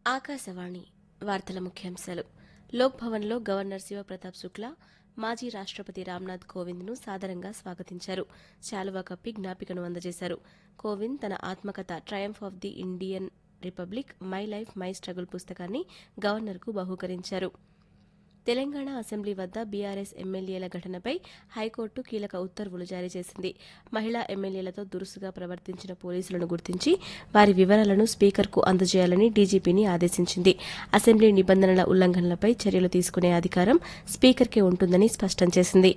ఆకాశవాణి వార్తల ముఖ్యాంశాలు లోక్ భవన్లో గవర్నర్ శివప్రతాప్ శుక్లా మాజీ రాష్టపతి రామ్నాథ్ కోవింద్ను సాదరంగా స్వాగతించారు శాలువా కప్పి జ్ఞాపికను అందజేశారు కోవింద్ తన ఆత్మకథ Triumph of the Indian Republic My Life My Struggle పుస్తకాన్ని గవర్నర్కు బహూకరించారు తెలంగాణ అసెంబ్లీ వద్ద బీఆర్ఎస్ ఎమ్మెల్యేల ఘటనపై హైకోర్టు కీలక ఉత్తర్వులు జారీ చేసింది మహిళా ఎమ్మెల్యేలతో దురుసుగా ప్రవర్తించిన పోలీసులను గుర్తించి వారి వివరాలను స్పీకర్కు అందజేయాలని డీజీపీని ఆదేశించింది అసెంబ్లీ నిబంధనల ఉల్లంఘనలపై చర్యలు తీసుకునే అధికారం స్పీకర్కే ఉంటుందని స్పష్టం చేసింది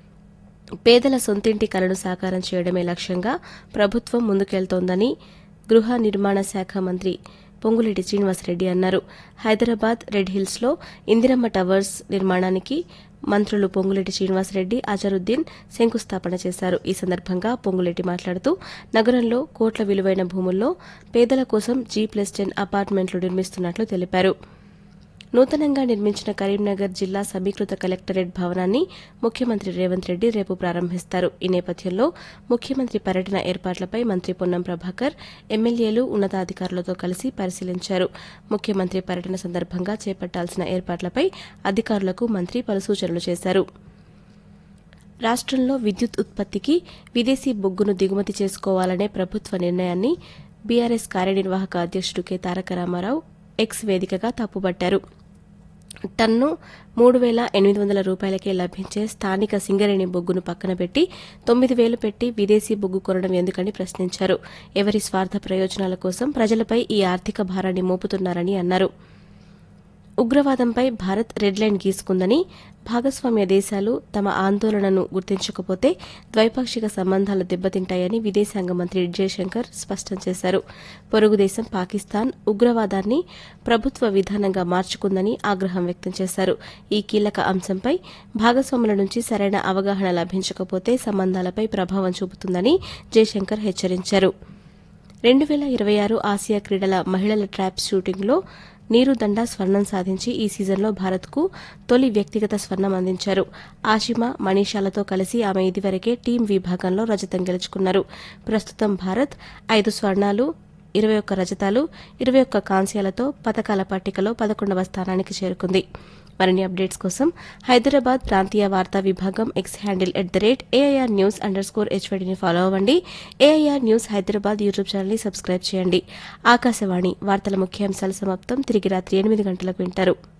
పేదల సొంతింటి కలను సాకారం చేయడమే లక్ష్యంగా ప్రభుత్వం ముందుకెళ్తోందని గృహ నిర్మాణ శాఖ మంత్రి పొంగులేటి శ్రీనివాసరెడ్డి అన్నారు హైదరాబాద్ రెడ్ హిల్స్లో ఇందిరమ్మ టవర్స్ నిర్మాణానికి మంత్రులు పొంగులేటి శ్రీనివాసరెడ్డి అజరుద్దీన్ శంకుస్థాపన చేశారు ఈ సందర్భంగా పొంగులేటి మాట్లాడుతూ నగరంలో కోట్ల విలువైన భూముల్లో పేదల కోసం జీ ప్లస్ టెన్ అపార్ట్మెంట్లు నిర్మిస్తున్నట్లు తెలిపారు నూతనంగా నిర్మించిన కరీంనగర్ జిల్లా సమీకృత కలెక్టరేట్ భవనాన్ని ముఖ్యమంత్రి రేవంత్ రెడ్డి రేపు ప్రారంభిస్తారు ఈ నేపథ్యంలో ముఖ్యమంత్రి పర్యటన ఏర్పాట్లపై మంత్రి పొన్నం ప్రభాకర్ ఎమ్మెల్యేలు ఉన్నతాధికారులతో కలిసి పరిశీలించారు ముఖ్యమంత్రి పర్యటన సందర్భంగా చేపట్టాల్సిన ఏర్పాట్లపై అధికారులకు మంత్రి పలు సూచనలు చేశారు రాష్ట్రంలో విద్యుత్ ఉత్పత్తికి విదేశీ బొగ్గును దిగుమతి చేసుకోవాలనే ప్రభుత్వ నిర్ణయాన్ని బీఆర్ఎస్ కార్యనిర్వాహక అధ్యక్షుడు కె తారక రామారావు ఎక్స్ వేదికగా తప్పుపట్టారు టన్ను మూడు వేల ఎనిమిది వందల రూపాయలకే లభించే స్థానిక సింగరేణి బొగ్గును పక్కన పెట్టి తొమ్మిది వేలు పెట్టి విదేశీ బొగ్గు కొనడం ఎందుకని ప్రశ్నించారు ఎవరి స్వార్థ ప్రయోజనాల కోసం ప్రజలపై ఈ ఆర్థిక భారాన్ని మోపుతున్నారని అన్నారు ఉగ్రవాదంపై భారత్ రెడ్ లైన్ గీసుకుందని భాగస్వామ్య దేశాలు తమ ఆందోళనను గుర్తించకపోతే ద్వైపాక్షిక సంబంధాలు దెబ్బతింటాయని విదేశాంగ మంత్రి జయశంకర్ స్పష్టం చేశారు పొరుగు దేశం పాకిస్తాన్ ఉగ్రవాదాన్ని ప్రభుత్వ విధానంగా మార్చుకుందని ఆగ్రహం వ్యక్తం చేశారు ఈ కీలక అంశంపై భాగస్వాముల నుంచి సరైన అవగాహన లభించకపోతే సంబంధాలపై ప్రభావం చూపుతుందని జయశంకర్ హెచ్చరించారు రెండు వేల ఇరవై ఆరు ఆసియా క్రీడల మహిళల ట్రాప్ షూటింగ్లో నీరు దండా స్వర్ణం సాధించి ఈ సీజన్లో భారత్కు తొలి వ్యక్తిగత స్వర్ణం అందించారు ఆషిమా మనీషాలతో కలిసి ఆమె ఇదివరకే టీం విభాగంలో రజతం గెలుచుకున్నారు ప్రస్తుతం భారత్ ఐదు స్వర్ణాలు ఇరవై ఒక్క రజతాలు ఇరవై ఒక్క కాంస్యాలతో పథకాల పట్టికలో పదకొండవ స్థానానికి చేరుకుంది మరిన్ని అప్డేట్స్ కోసం హైదరాబాద్ ప్రాంతీయ వార్తా విభాగం X handle at the rate AIR news underscore స్కోర్ హెచ్వైడీని ఫాలో అవ్వండి ఏఐఆర్ న్యూస్ హైదరాబాద్ యూట్యూబ్ ఛానల్ని సబ్స్క్రైబ్ చేయండి ఆకాశవాణి వార్తల ముఖ్యాంశాల సమాప్తం తిరిగి రాత్రి ఎనిమిది గంటలకు వింటారు